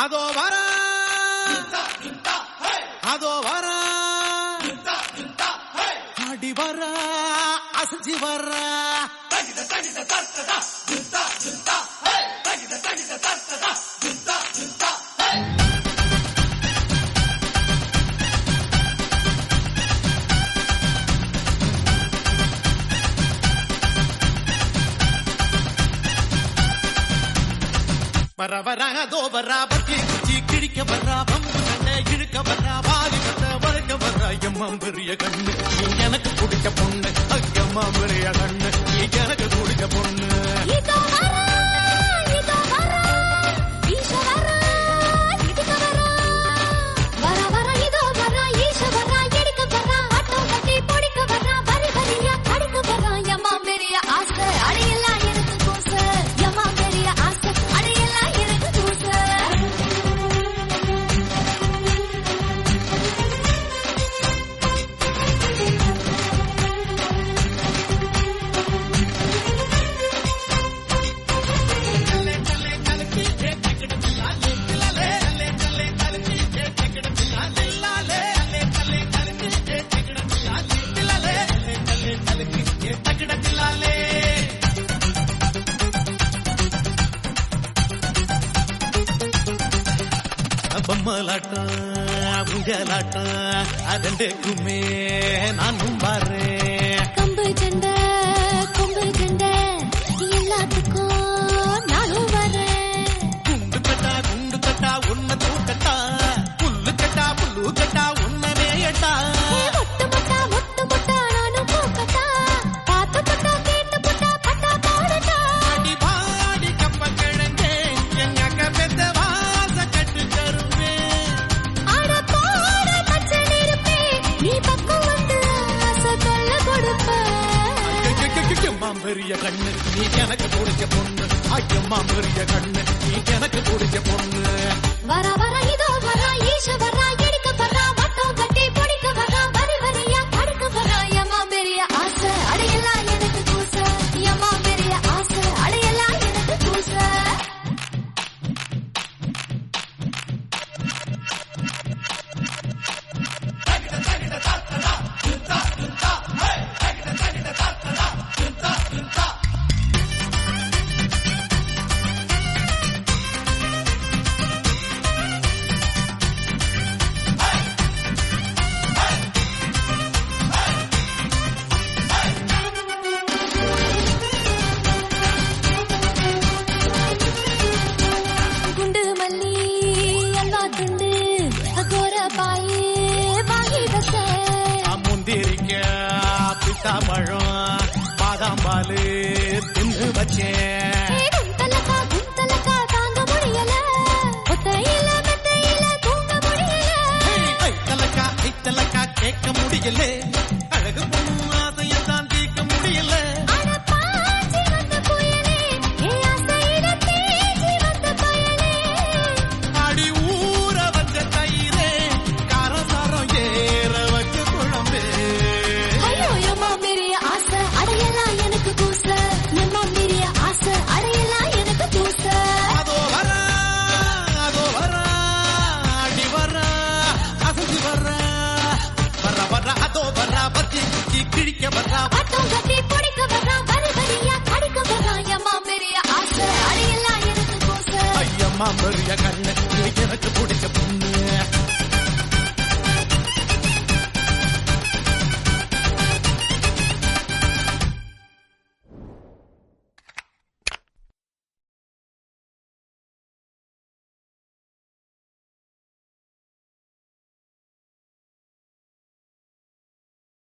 அதோ வர அதோ வர அடி வர அசைஞ்சு வர வர வர அதோ வர பத்தி குச்சி கிழிக்க வர பம்பு சண்டை இழுக்க வர வாரி வந்த வளர்க்க வர எம்மா பெரிய கண்ணு நீ எனக்கு பிடிச்ச பொண்ணு அக்கம்மா பெரிய கண்ணு நீ எனக்கு பிடிச்ச பொண்ணு இதோ வரா, இதோ வரா, ஈஷ வரா, இடிக்க வரா. வர வர இதோ வரா, ஈஷ வரா, இடிக்க வரா, ஆட்டம் கட்டி பொடிக்க வரா, வரி வரியா கடிக்க வரா. எம்மா பெரிய ஆசை, அடையெல்லாம் எனக்கு கூசு. எம்மா பெரிய ஆசை, அடையெல்லாம் எனக்கு கூசு. பொம்மலாட்டம் ஊஞ்சலாட்டம் அதண்டுக்குமே நானும் பாறேன் கம்பு சண்டை, கொம்பு சண்டை, எல்லாத்துக்கும் நானும் வரேன் குண்டு கட்டா குண்டு கட்டா உன்னை தூக்கட்டா புல்லு கட்டா புல்லு கட்டா உன்னை மேயட்டா மொட்டு மொட்டா மொட்டு மொட்டா நானும் போக்கட்டா பார்த்து போட்டா கேட்டு போட்டா பட்டா போடட்டா அடி பாடி கப்ப கிழங்கே எங்க அக்கா பெத்த வாச கட்டு தருவே ஆட போட பச்சை நெருப்பே நீ பக்கம் வந்து ஆசை தொல்ல கொடுப்ப அம்மா பெரிய கண்ணு நீ எனக்கு பிடிச்ச பொண்ணு ஐயம்மா பெரிய கண்ணு நீ எனக்கு பிடிச்ச பொண்ணு வர வர இதோ வர ஈஷ வர எடுக்க வர வட்டம் கட்டி பொடிக்க வர வரி வரியா கடுக்க வர எம்மா பெரிய ஆசை அடையெல்லாம் எனக்கு கூச எம்மா பெரிய ஆசை அடையெல்லாம் எனக்கு கூச குண்டு மல்லி எல்லா துண்டு அகோர பாயே வாங்கி வச்ச முந்திரிக்க பிட்டா பழம் பாதாம் பாலு தின்னு வச்சேன் குந்தலக்கா குந்தலக்கா தாங்க முடியல ஒத்தையில மெத்தையில தூங்க முடியல ஐத்தலக்கா ஐத்தலக்கா கேட்க முடியல அழகு பொண்ணு ஆசையத்தான் தீர்க்க முடியல அட பாஞ்சி வந்த புயலே ஏ ஆசையில தேஞ்சி வந்த பயலே அடி ஊற வச்ச தயிரே காரசாரம் ஏற வச்ச குழம்பே ஐயோ எம்மா பெரிய ஆசை அடையலாம் எனக்கு கூச எம்மா பெரிய ஆசை அடையலாம் எனக்கு கூச அதோ வர அதோ வர அடி வர அசதி வர வர வர அதோ வர பத்தி குச்சி கிழிக்க வர ஆட்டம் கட்டி பொடிக்க வர்றான் வரி வரியா கடிக்க வர்றான் எம்மா பெரிய ஆசை அடையலாம் எனக்கு கூச ஐயம்மா பெரிய கண்ணு நீ எனக்கு பிடிச்ச பொண்ணு